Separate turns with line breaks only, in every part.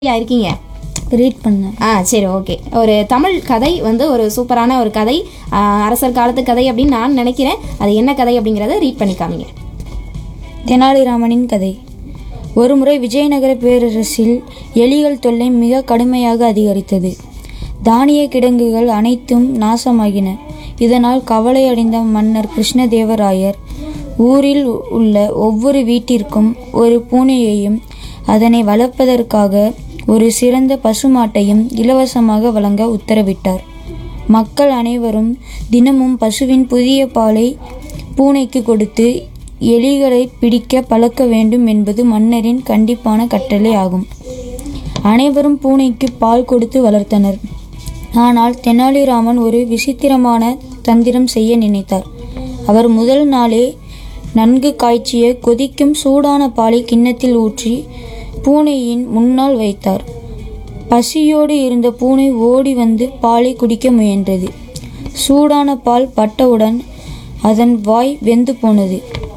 யா இருக்கீங்க
ரீட் பண்ணேன்
ஆ சரி ஓகே ஒரு தமிழ் கதை வந்து ஒரு சூப்பரான ஒரு கதை ஆ, அரசர் காலத்து கதை அப்படின்னு நான் நினைக்கிறேன் அது என்ன கதை அப்படிங்கிறத ரீட் பண்ணி காமிங்க
தெனாலிராமனின் கதை ஒருமுறை விஜயநகர பேரரசில் எலிகள் தொல்லை மிக கடுமையாக அதிகரித்தது தானிய கிடங்குகள் அனைத்தும் நாசமாகின இதனால் கவலையடைந்த மன்னர் கிருஷ்ணதேவராயர் ஊரில் உள்ள ஒவ்வொரு வீட்டிற்கும் ஒரு பூனையையும் அதனை வளர்ப்பதற்காக ஒரு சிறந்த பசுமாட்டையும் இலவசமாக வழங்க உத்தரவிட்டார் மக்கள் அனைவரும் தினமும் பசுவின் புதிய பாலை பூனைக்கு கொடுத்து எலிகளை பிடிக்க பழக்க வேண்டும் என்பது மன்னரின் கண்டிப்பான கட்டளை ஆகும் அனைவரும் பூனைக்கு பால் கொடுத்து வளர்த்தனர் ஆனால் தெனாலிராமன் ஒரு விசித்திரமான தந்திரம் செய்ய நினைத்தார் அவர் முதல் நாளே நன்கு காய்ச்சிய கொதிக்கும் சூடான பாலை கிண்ணத்தில் ஊற்றி பூனையின் முன்னால் வைத்தார் பசியோடு இருந்த பூனை ஓடி வந்து பாலை குடிக்க முயன்றது சூடான பால் பட்டவுடன் அதன் வாய் வெந்து போனது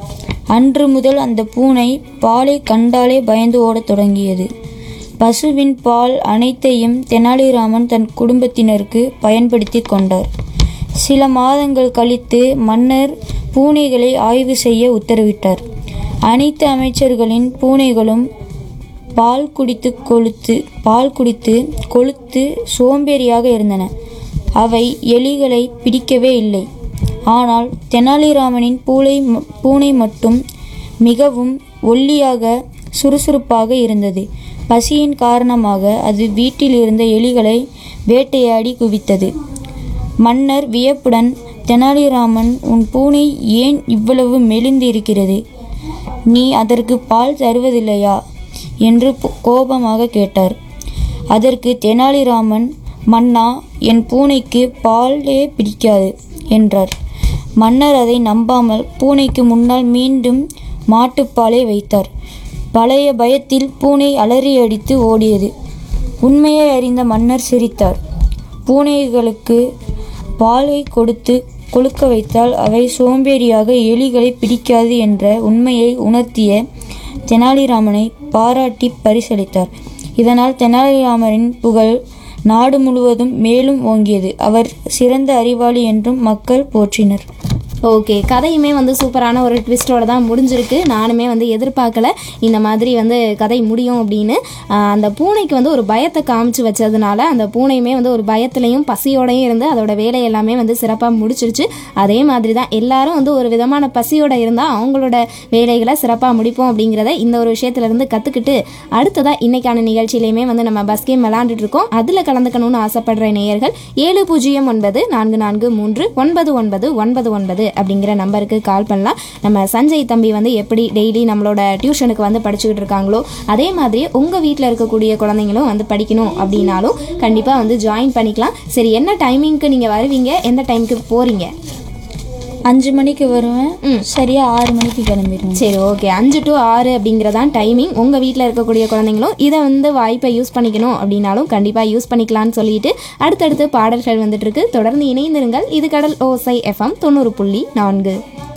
அன்று முதல் அந்த பூனை பாலை கண்டாலே பயந்து ஓடத் தொடங்கியது பசுவின் பால் அனைத்தையும் தெனாலிராமன் தன் குடும்பத்தினருக்கு பயன்படுத்தி கொண்டார் சில மாதங்கள் கழித்து மன்னர் பூனைகளை ஆய்வு செய்ய உத்தரவிட்டார் அனைத்து அமைச்சர்களின் பூனைகளும் பால் குடித்து கொழுத்து பால் குடித்து கொழுத்து சோம்பேறியாக இருந்தன அவை எலிகளை பிடிக்கவே இல்லை ஆனால் தெனாலிராமனின் பூனை ம- பூனை மட்டும் மிகவும் ஒல்லியாக சுறுசுறுப்பாக இருந்தது பசியின் காரணமாக அது வீட்டில் இருந்த எலிகளை வேட்டையாடி குவித்தது மன்னர் வியப்புடன் தெனாலிராமன் உன் பூனை ஏன் இவ்வளவு மெலிந்து இருக்கிறது நீ அதற்கு பால் தருவதில்லையா என்று பு- கோபமாக கேட்டார் அதற்கு தெனாலிராமன் மன்னா என் பூனைக்கு பாலே பிடிக்காது என்றார் மன்னர் அதை நம்பாமல் பூனைக்கு முன்னால் மீண்டும் மாட்டுப்பாலை வைத்தார் பழைய பயத்தில் பூனை அலறியடித்து ஓடியது உண்மையை அறிந்த மன்னர் சிரித்தார் பூனைகளுக்கு பாலை கொடுத்து கொழுக்க வைத்தால் அவை சோம்பேறியாக எலிகளை பிடிக்காது என்ற உண்மையை உணர்த்திய தெனாலிராமனை பாராட்டி பரிசளித்தார் இதனால் தெனாலிராமரின் புகழ் நாடு முழுவதும் மேலும் ஓங்கியது அவர் சிறந்த அறிவாளி என்றும் மக்கள் போற்றினர்
ஓகே கதையுமே வந்து சூப்பரான ஒரு ட்விஸ்டோட தான் முடிஞ்சிருக்கு நானுமே வந்து எதிர்பார்க்கல இந்த மாதிரி வந்து கதை முடியும் அப்படின்னு ஆஹ் அந்த பூனைக்கு வந்து ஒரு பயத்தை காமிச்சு வச்சதுனால அந்த பூனையுமே வந்து ஒரு பயத்துலையும் பசியோடையும் இருந்து அதோட வேலை எல்லாமே வந்து சிறப்பாக முடிச்சிருச்சு அதே மாதிரி தான் எல்லாரும் வந்து ஒரு விதமான பசியோட இருந்தால் அவங்களோட வேலைகளை சிறப்பாக முடிப்போம் அப்படிங்கிறத இந்த ஒரு விஷயத்துல இருந்து கற்றுக்கிட்டு அடுத்ததாக இன்னைக்கான நிகழ்ச்சியிலையுமே வந்து நம்ம பஸ் கேம் விளாண்டுட்டு இருக்கோம் அதில் கலந்துக்கணும்னு ஆசைப்படுற நேயர்கள் ஏழு பூஜ்ஜியம் ஒன்பது நான்கு நான்கு மூன்று ஒன்பது ஒன்பது ஒன்பது ஒன்பது அப்படிங்கிற நம்பருக்கு கால் பண்ணலாம் நம்ம சஞ்சய் தம்பி வந்து எப்படி டெய்லி நம்மளோட டியூஷனுக்கு வந்து படிச்சுக்கிட்டு இருக்காங்களோ அதே மாதிரி உங்கள் வீட்டில் இருக்கக்கூடிய குழந்தைங்களும் வந்து படிக்கணும் அப்படின்னாலும் கண்டிப்பாக வந்து ஜாயின் பண்ணிக்கலாம் சரி என்ன டைமிங்க்கு நீங்கள் வருவீங்க எந்த டைமுக்கு போகிறீங்க
அஞ்சு மணிக்கு வருவேன் சரியா ஆறு மணிக்கு கிளம்பிடுவேன்
சரி ஓகே அஞ்சு டு ஆறு அப்படிங்கிறதான் டைமிங் உங்கள் வீட்டில் இருக்கக்கூடிய குழந்தைங்களும் இதை வந்து வாய்ப்பை யூஸ் பண்ணிக்கணும் அப்படின்னாலும் கண்டிப்பாக யூஸ் பண்ணிக்கலாம்னு சொல்லிட்டு அடுத்தடுத்து பாடல்கள் வந்துட்டு இருக்கு தொடர்ந்து இணைந்திருங்கள் இது கடல் ஓசை எஃப்எம் தொண்ணூறு புள்ளி நான்கு